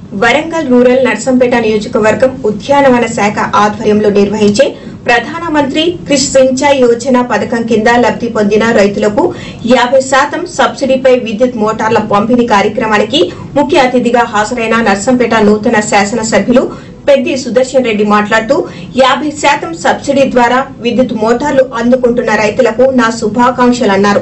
Warangal rural Narsampet నియోజకవర్గం ఉద్యానవన శాఖ ఆధ్వర్యంలో నిర్వహించే ప్రధానమంత్రి కృషి సించాయ్ యోజన పథకం కింద లబ్ధి పొందిన రైతులకు యాభై శాతం సబ్సిడీపై విద్యుత్ మోటార్ల పంపిణీ కార్యక్రమానికి ముఖ్య అతిథిగా హాజరైన నర్సంపేట నూతన శాసనసభ్యులు పెద్ది సుదర్శన్ రెడ్డి మాట్లాడుతూ యాభై శాతం సబ్సిడీ ద్వారా విద్యుత్ మోటార్లు అందుకుంటున్న రైతులకు నా శుభాకాంక్షలన్నారు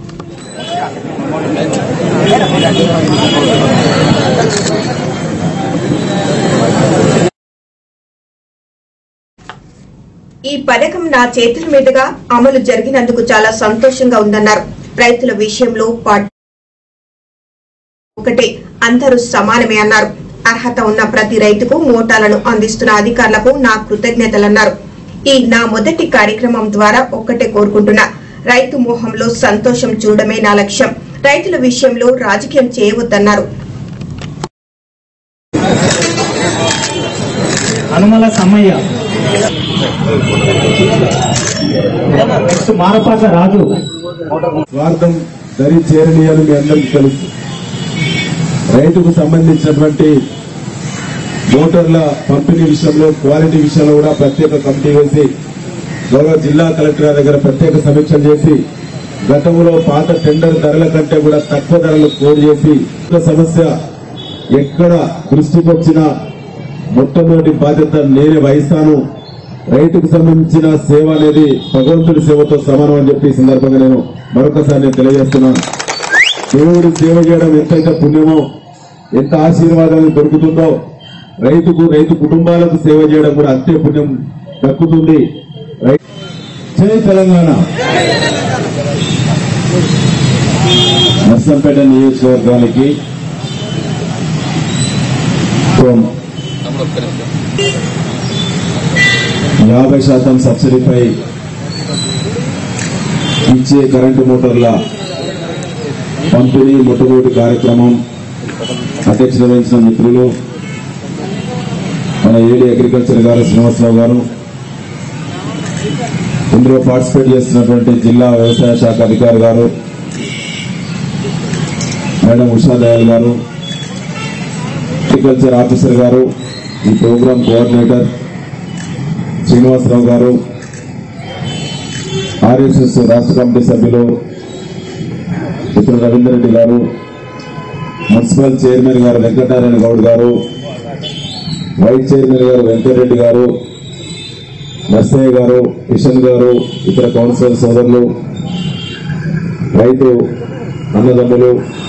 ఈ పథకం నా చేతుల మీదుగా అమలు జరిగినందుకు చాలా సంతోషంగా ఉందన్నారు రైతుల విషయంలో పార్టీ ఒకటే అందరూ సమానమే అన్నారు అర్హత ఉన్న ప్రతి రైతుకు మోటాలను అందిస్తున్న అధికారులకు నా కృతజ్ఞతలన్నారు ఈ నా మొదటి కార్యక్రమం ద్వారా ఒక్కటే కోరుకుంటున్నా రైతు మోహంలో సంతోషం చూడమే నా లక్ష్యం రైతుల విషయంలో రాజకీయం చేయవద్దన్నారు అనుమల సమ్మయ్య నెక్స్ట్ మారపాక రాజు స్వార్థం దరి చేరనీయాలని మీ అందరికీ తెలుసు రైతుకు సంబంధించినటువంటి మోటార్ల పంపిణీ విషయంలో క్వాలిటీ విషయంలో కూడా ప్రత్యేక కమిటీ వేసి గౌరవ జిల్లా కలెక్టర్ గారి దగ్గర ప్రత్యేక సమీక్షలు చేసి గతంలో పాత టెండర్ ధరల కంటే కూడా తక్కువ ధరలు కోడ్ చేసి ఈ సమస్య ఎక్కడ దృష్టికి వచ్చినా మొట్టమొదటి బాధ్యత నేనే వహిస్తాను రైతుకు సంబంధించిన సేవ అనేది భగవంతుడి సేవతో సమానం అని చెప్పి ఈ సందర్భంగా నేను మరొకసారి నేను తెలియజేస్తున్నాను దేవుడి సేవ చేయడం ఎంతైతే పుణ్యమో ఎంత ఆశీర్వాదాలు దొరుకుతుందో రైతుకు రైతు కుటుంబాలకు సేవ చేయడం కూడా అంతే పుణ్యం దక్కుతుంది రై- జై తెలంగాణ నర్సంపేట నియోజకవర్గానికి ఓం యాభై శాతం సబ్సిడీపై ఇచ్చే కరెంటు మోటార్ల పంపిణీ మొట్టమొదటి కార్యక్రమం అధ్యక్షత వహించిన మిత్రులు మన ఏడి అగ్రికల్చర్ గారు శ్రీనివాసరావు గారు ఇందులో పార్టిసిపేట్ చేస్తున్నటువంటి జిల్లా వ్యవసాయ శాఖ అధికారి గారు మేడం ఉషా దయాల్ గారు అగ్రికల్చర్ ఆఫీసర్ గారు ఈ ప్రోగ్రామ్ కోఆర్డినేటర్ శ్రీనివాసరావు గారు ఆర్ఎస్ఎస్ రాష్ట్ర కమిటీ సభ్యులు మిత్రులు రవీందర్ రెడ్డి గారు మున్సిపల్ చైర్మన్ గారు వెంకటనారాయణ గౌడ్ గారు వైస్ చైర్మన్ గారు వెంకటరెడ్డి గారు నర్సయ్య గారు కిషన్ గారు ఇతర కౌన్సిలర్ సోదరులు రైతు అన్నదమ్ములు